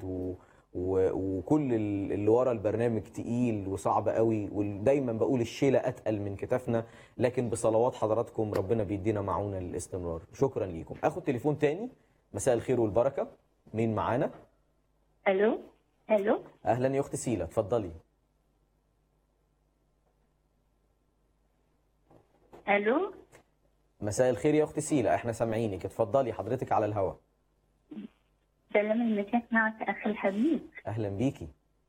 و... و... وكل ال- اللي ورا البرنامج تقيل وصعب قوي ودايما بقول الشيله اتقل من كتافنا لكن بصلوات حضراتكم ربنا بيدينا معونه للاستمرار شكرا ليكم اخد تليفون تاني مساء الخير والبركه مين معانا الو الو اهلا يا اخت سيلا اتفضلي الو مساء الخير يا اخت سيلا احنا سامعينك اتفضلي حضرتك على الهوا سلام المساء معك اخي الحبيب اهلا بيكي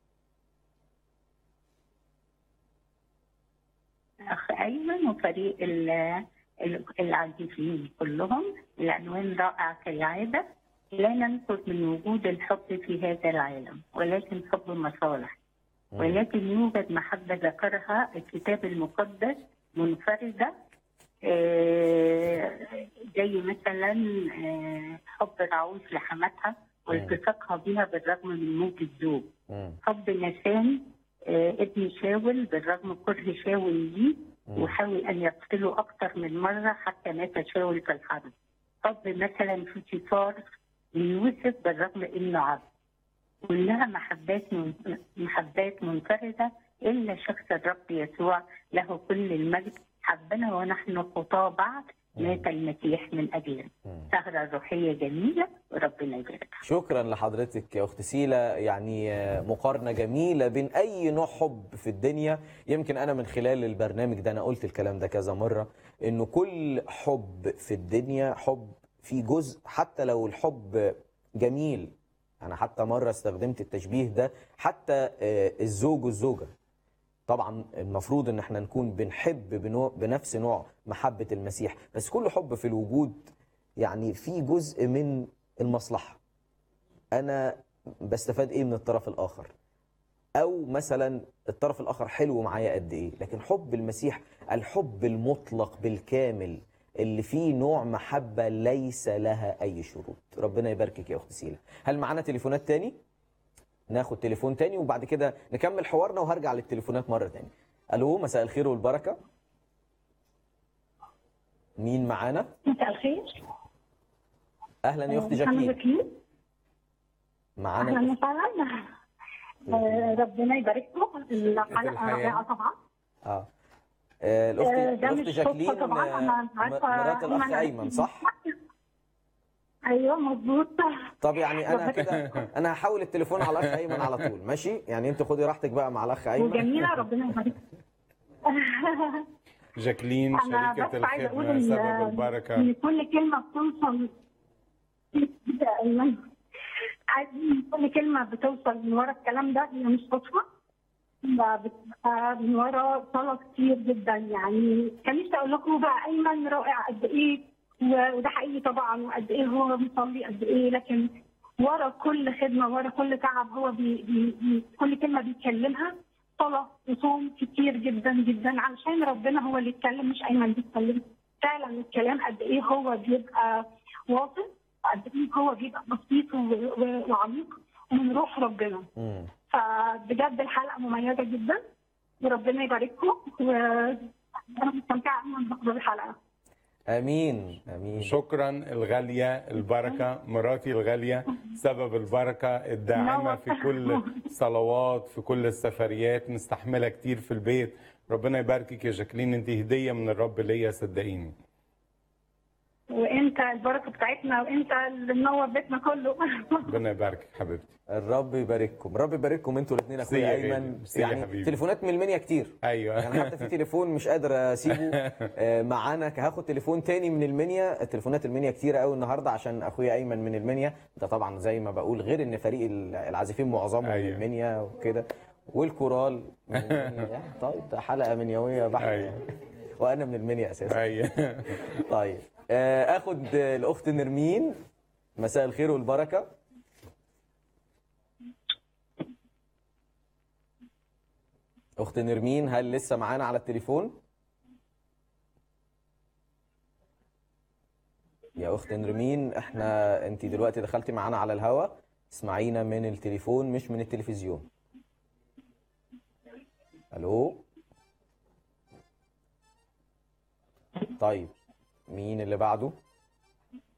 اخ ايمن وفريق ال- ال- العازفين كلهم العنوان رائع كالعاده لا ننقص من وجود الحب في هذا العالم ولكن حب مصالح مم. ولكن يوجد محبه ذكرها الكتاب المقدس منفرده آه، زي مثلا آه، حب العروس لحماتها والتصاقها بها بالرغم من موت الزوج مم. حب نسان آه، ابن شاول بالرغم كره شاول ليه مم. وحاول ان يقتله اكثر من مره حتى مات شاول في الحرب. حب مثلا فوتيفار ليوسف بالرغم انه عبد. كلها محبات من محبات منفرده الا شخص الرب يسوع له كل المجد حبنا ونحن خطاه بعد مات المسيح من اجلنا. مم. سهره روحيه جميله وربنا يباركها. شكرا لحضرتك يا اخت سيلا يعني آه، مقارنه جميله بين اي نوع حب في الدنيا يمكن انا من خلال البرنامج ده انا قلت الكلام ده كذا مره انه كل حب في الدنيا حب في جزء حتى لو الحب جميل انا حتى مره استخدمت التشبيه ده حتى آه، الزوج والزوجه طبعا المفروض ان احنا نكون بنحب بنوع بنفس نوع محبه المسيح بس كل حب في الوجود يعني في جزء من المصلحه انا بستفاد ايه من الطرف الاخر او مثلا الطرف الاخر حلو معايا قد ايه لكن حب المسيح الحب المطلق بالكامل اللي فيه نوع محبه ليس لها اي شروط ربنا يباركك يا اخت سيلا هل معانا تليفونات تاني ناخد تليفون تاني وبعد كده نكمل حوارنا وهرجع للتليفونات مره تاني الو مساء الخير والبركه مين معانا مساء الخير اهلا يا اخت محمد جاكلين وكيل معانا اهلا وسهلا آه، ربنا يبارككم الحلقه الحياة. رائعه طبعا اه آه، الاخت آه، ده الاخت مش جاكلين صدفة طبعاً، آه، أنا م- عارفة مرات الاخ أيمن ايمن صح ايوه مظبوط طب يعني انا ربنا- كده انا هحول التليفون على الاخ ايمن على طول ماشي يعني انت خدي راحتك بقى مع الاخ ايمن وجميله ربنا يبارك جاكلين انا شريكة بس عايزه اقول الخدمة ان سبب البركة ان كل كلمه بتوصل يا ايمن عايز كل كلمه بتوصل من ورا الكلام ده هي مش صدفه ده بتبقى من ورا صلاة كتير جدا يعني كان نفسي اقول لكم بقى ايمن رائع قد ايه و- وده حقيقي طبعا وقد ايه هو بيصلي قد ايه لكن ورا كل خدمه ورا كل تعب هو بي بي بي كل كلمه بيتكلمها صلاه وصوم كتير جدا جدا علشان ربنا هو اللي يتكلم مش ايمن بيتكلم فعلا الكلام قد ايه هو بيبقى واصل قد ايه هو بيبقى بسيط و- و- وعميق ومن روح ربنا مم. فبجد الحلقه مميزه جدا وربنا يبارككم وانا مستمتعه أوي بحضور الحلقه امين امين شكرا الغالية البركة مراتي الغالية سبب البركة الداعمة في كل صلوات في كل السفريات مستحملة كتير في البيت ربنا يباركك يا جاكلين انت هدية من الرب ليا صدقيني وانت البركه بتاعتنا وانت اللي منور بيتنا كله ربنا يباركك حبيبتي الرب يبارككم الرب يبارككم انتوا الاثنين ميرسي اخويا يا غالي. ايمن ميرسي يا يعني حبيبي. تليفونات من المنيا كتير ايوه يعني حتى في تليفون مش قادر اسيبه آه، معانا هاخد تليفون تاني من المنيا تليفونات المنيا كتيره قوي النهارده عشان اخويا ايمن من المنيا ده طبعا زي ما بقول غير ان فريق العازفين معظمهم من أيوة. المنيا وكده والكورال من المنيا طيب ده حلقه منيويه بحته أيوة. وانا من المنيا اساسا ايوه طيب آه، اخد آه، الاخت نرمين مساء الخير والبركه اخت نرمين هل لسه معانا على التليفون يا اخت نرمين احنا انت دلوقتي دخلتي معانا على الهوا اسمعينا من التليفون مش من التلفزيون الو طيب مين اللي بعده